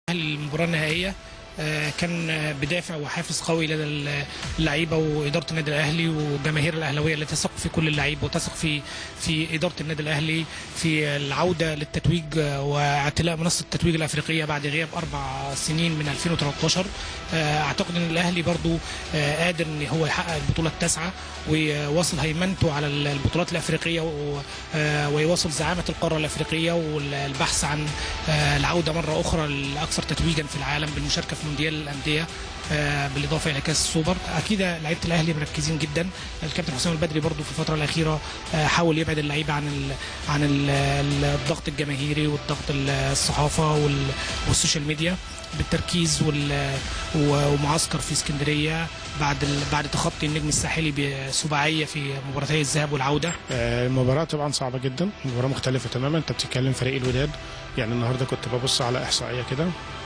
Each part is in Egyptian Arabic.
المباراة النهائية آه، كان آه، بدافع وحافز قوي لدى اللعيبه واداره النادي الاهلي وجماهير الاهلاويه اللي تثق في كل اللعيبه وتثق في في اداره النادي الاهلي في العوده للتتويج آه، واعتلاء منصه التتويج الافريقيه بعد غياب اربع سنين من 2013 آه، اعتقد ان الاهلي برضو آه، قادر ان هو يحقق البطوله التاسعه ويواصل هيمنته على البطولات الافريقيه و- آه، ويواصل زعامه القاره الافريقيه والبحث عن آه، العوده مره اخرى الاكثر تتويجا في العالم بالمشاركه في مونديال الانديه آه، بالاضافه الى كاس السوبر اكيد لعيبه الاهلي مركزين جدا الكابتن حسام البدري برضو في الفتره الاخيره آه، حاول يبعد اللعيبه عن ال عن ال الضغط الجماهيري والضغط الصحافه وال- والسوشيال ميديا بالتركيز وال- و- ومعسكر في اسكندريه بعد ال- بعد تخطي النجم الساحلي بسباعيه في مباراتي الذهاب والعوده آه، المباراة طبعا صعبة جدا مباراة مختلفة تماما انت بتتكلم فريق الوداد يعني النهارده كنت ببص على احصائية كده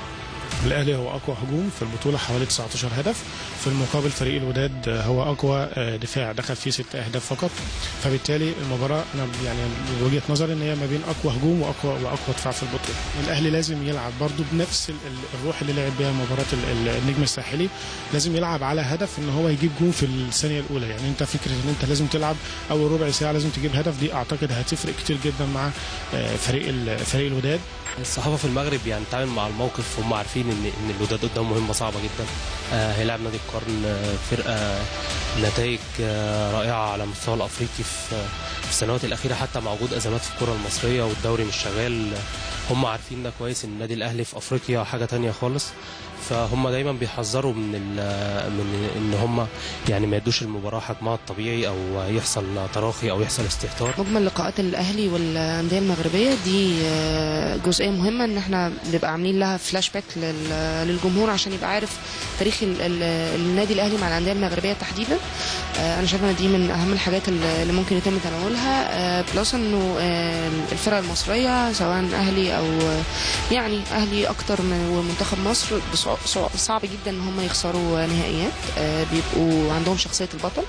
الاهلي هو اقوى هجوم في البطولة حوالي 19 هدف في المقابل فريق الوداد آه، هو اقوى آه، دفاع دخل فيه ست اهداف فقط فبالتالي المباراة انا يعني وجهة نظري ان هي ما بين اقوى هجوم واقوى واقوى دفاع في البطولة الاهلي لازم يلعب برضو بنفس ال- ال- الروح اللي لعب بيها مباراة ال- ال- النجم الساحلي لازم يلعب على هدف ان هو يجيب جون في الثانية الاولى يعني انت فكرة ان انت لازم تلعب اول ربع ساعة لازم تجيب هدف دي اعتقد هتفرق كتير جدا مع آه، فريق ال- فريق الوداد الصحافه في المغرب يعني تعامل مع الموقف هم عارفين ان ان الوداد قدام مهمه صعبه جدا آه هيلعب نادي القرن آه، فرقه نتائج آه رائعه على المستوى الافريقي في في السنوات الاخيره حتى مع وجود ازمات في الكره المصريه والدوري مش شغال هم عارفين ده كويس ان النادي الاهلي في افريقيا حاجه تانية خالص فهم دايما بيحذروا من ال- من ان هم يعني ما يدوش المباراه حجمها الطبيعي او يحصل تراخي او يحصل استهتار مجمل لقاءات الاهلي والانديه المغربيه دي آه، جزئيه مهمه ان احنا نبقى عاملين لها فلاش باك لل- للجمهور عشان يبقى عارف تاريخ ال- ال- النادي الاهلي مع الانديه المغربيه تحديدا آه، انا شايفه ان دي من اهم الحاجات اللي اللي ممكن يتم تناولها آه، بلس انه آه، الفرق المصريه سواء اهلي او آه، يعني اهلي اكتر من ومنتخب مصر بصع- صع- صعب جدا ان هم يخسروا نهائيات آه، بيبقوا عندهم شخصيه البطل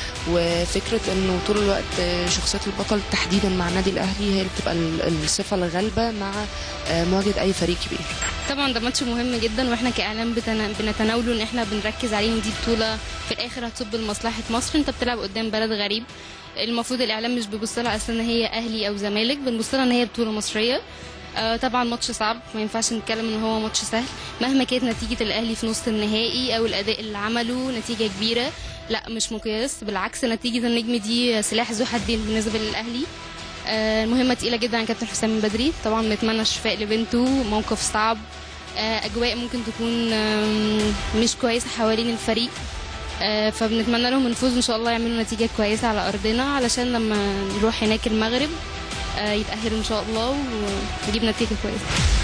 وفكره انه طول الوقت شخصيه البطل تحديدا مع النادي الاهلي هي اللي بتبقى ال- الصفه الغالبه مع آه، مواجهه اي فريق كبير طبعا ده ماتش مهم جدا واحنا كاعلام بتنا- بنتناوله ان احنا بنركز عليه ان دي بطوله في الاخر هتصب لمصلحه مصر انت بتلعب قدام بلد غريب المفروض الاعلام مش بيبص لها اصلا ان هي اهلي او زمالك بنبص لها ان هي بطوله مصريه آه طبعا ماتش صعب ما ينفعش نتكلم ان هو ماتش سهل مهما كانت نتيجه الاهلي في نص النهائي او الاداء اللي عمله نتيجه كبيره لا مش مقياس بالعكس نتيجه النجم دي سلاح ذو حدين بالنسبه للاهلي آه، المهمة تقيلة جدا عن كابتن حسام البدري طبعا بنتمنى الشفاء لبنته موقف صعب آه، أجواء ممكن تكون آم، مش كويسة حوالين الفريق آه، فبنتمنى لهم الفوز إن شاء الله يعملوا نتيجة كويسة على أرضنا علشان لما نروح هناك المغرب آه، يتأهلوا إن شاء الله ونجيب نتيجة كويسة